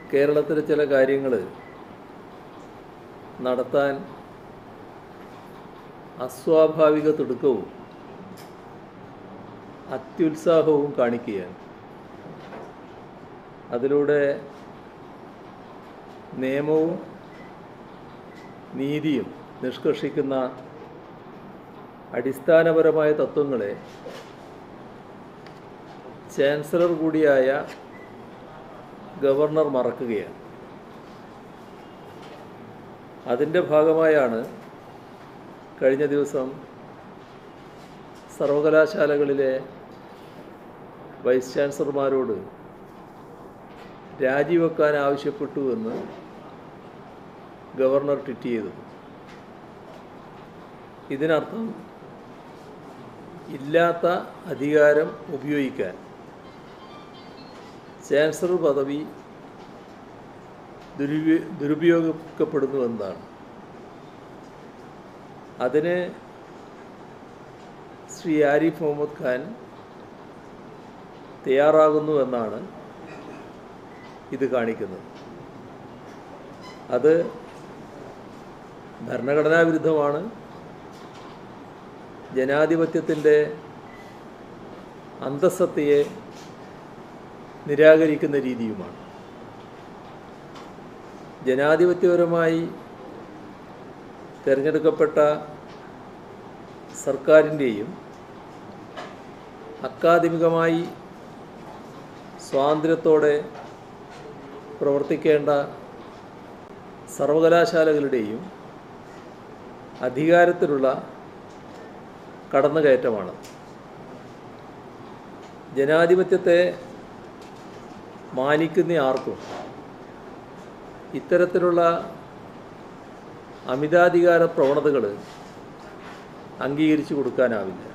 കേരളത്തിലെ ചില കാര്യങ്ങൾ നടത്താൻ അസ്വാഭാവിക തിടുക്കവും അത്യുത്സാഹവും കാണിക്കുകയാണ് അതിലൂടെ നിയമവും നീതിയും നിഷ്കർഷിക്കുന്ന അടിസ്ഥാനപരമായ തത്വങ്ങളെ ചാൻസലർ കൂടിയായ ഗവർണർ മറക്കുകയാണ് അതിൻ്റെ ഭാഗമായാണ് കഴിഞ്ഞ ദിവസം സർവകലാശാലകളിലെ വൈസ് ചാൻസലർമാരോട് രാജിവെക്കാൻ ആവശ്യപ്പെട്ടു എന്ന് ഗവർണർ ട്വീറ്റ് ചെയ്തു ഇതിനർത്ഥം ഇല്ലാത്ത അധികാരം ഉപയോഗിക്കാൻ ചാൻസലർ പദവി ദുരുപയോ ദുരുപയോഗിക്കപ്പെടുന്നു എന്നതാണ് അതിന് ശ്രീ ആരിഫ് മുഹമ്മദ് ഖാൻ തയ്യാറാകുന്നു എന്നാണ് ഇത് കാണിക്കുന്നത് അത് ഭരണഘടനാ വിരുദ്ധമാണ് ജനാധിപത്യത്തിൻ്റെ അന്തസ്സത്തയെ നിരാകരിക്കുന്ന രീതിയുമാണ് ജനാധിപത്യപരമായി തിരഞ്ഞെടുക്കപ്പെട്ട സർക്കാരിൻ്റെയും അക്കാദമികമായി സ്വാതന്ത്ര്യത്തോടെ പ്രവർത്തിക്കേണ്ട സർവകലാശാലകളുടെയും അധികാരത്തിലുള്ള കടന്നുകയറ്റമാണ് ജനാധിപത്യത്തെ മാനിക്കുന്ന ആർക്കും ഇത്തരത്തിലുള്ള അമിതാധികാര പ്രവണതകൾ അംഗീകരിച്ചു കൊടുക്കാനാവില്ല